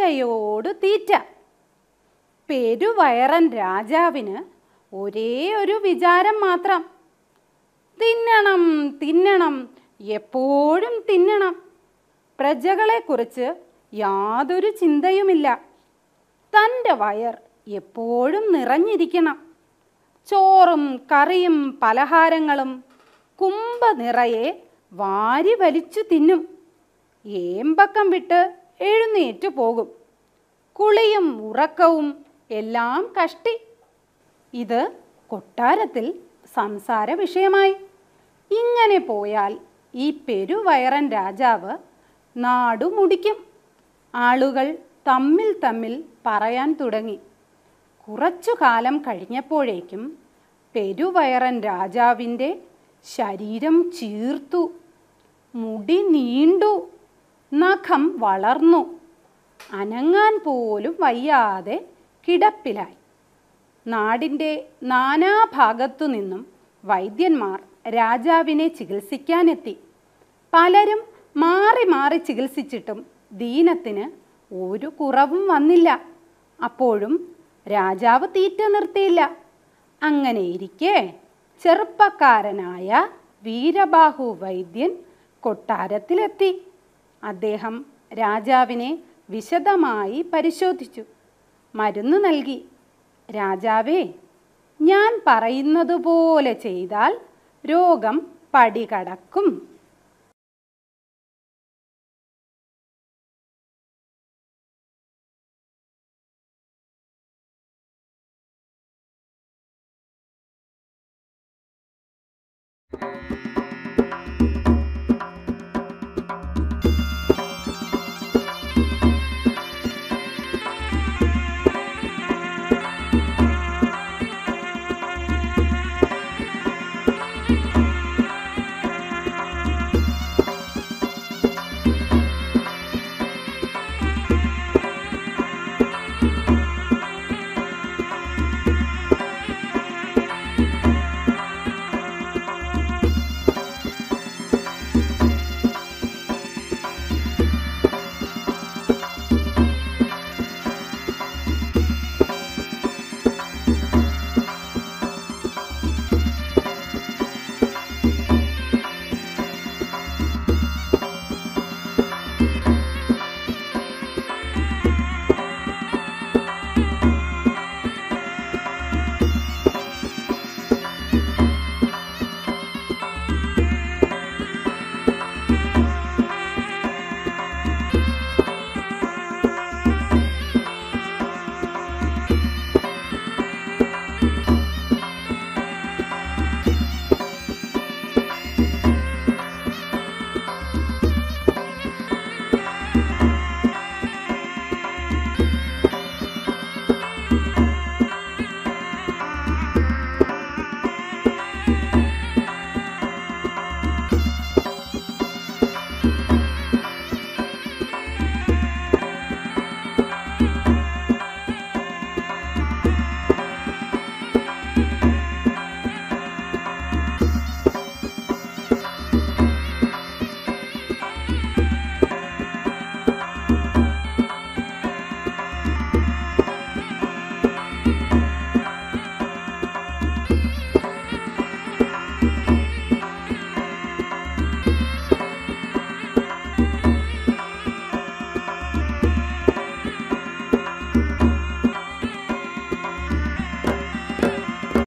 തീറ്റയോട് തീറ്റ പെരുവയറൻ രാജാവിന് ഒരേ ഒരു വിചാരം മാത്രം തിന്നണം തിന്നണം എപ്പോഴും തിന്നണം പ്രജകളെക്കുറിച്ച് യാതൊരു ചിന്തയുമില്ല തൻ്റെ വയർ എപ്പോഴും നിറഞ്ഞിരിക്കണം ചോറും കറിയും പലഹാരങ്ങളും കുമ്പ നിറയെ വാരി വലിച്ചു തിന്നും ഏമ്പക്കം വിട്ട് എഴുന്നേറ്റു പോകും കുളിയും ഉറക്കവും എല്ലാം കഷ്ടി ഇത് കൊട്ടാരത്തിൽ സംസാര വിഷയമായി ഇങ്ങനെ പോയാൽ ഈ പെരുവയറൻ രാജാവ് നാടു മുടിക്കും ആളുകൾ തമ്മിൽ തമ്മിൽ പറയാൻ തുടങ്ങി കുറച്ചു കാലം കഴിഞ്ഞപ്പോഴേക്കും പെരുവയറൻ രാജാവിൻ്റെ ശരീരം ചീർത്തു മുടി നീണ്ടു നഖം വളർന്നു അനങ്ങാൻ പോലും വയ്യാതെ കിടപ്പിലായി നാടിൻ്റെ നാനാഭാഗത്തു നിന്നും വൈദ്യന്മാർ രാജാവിനെ ചികിത്സിക്കാനെത്തി പലരും മാറി മാറി ചികിത്സിച്ചിട്ടും ദീനത്തിന് ഒരു കുറവും വന്നില്ല അപ്പോഴും രാജാവ് തീറ്റ നിർത്തിയില്ല അങ്ങനെയിരിക്കെ ചെറുപ്പക്കാരനായ വീരബാഹു വൈദ്യൻ കൊട്ടാരത്തിലെത്തി അദ്ദേഹം രാജാവിനെ വിശദമായി പരിശോധിച്ചു മരുന്ന് നൽകി രാജാവേ ഞാൻ പറയുന്നത് പോലെ ചെയ്താൽ രോഗം പടികടക്കും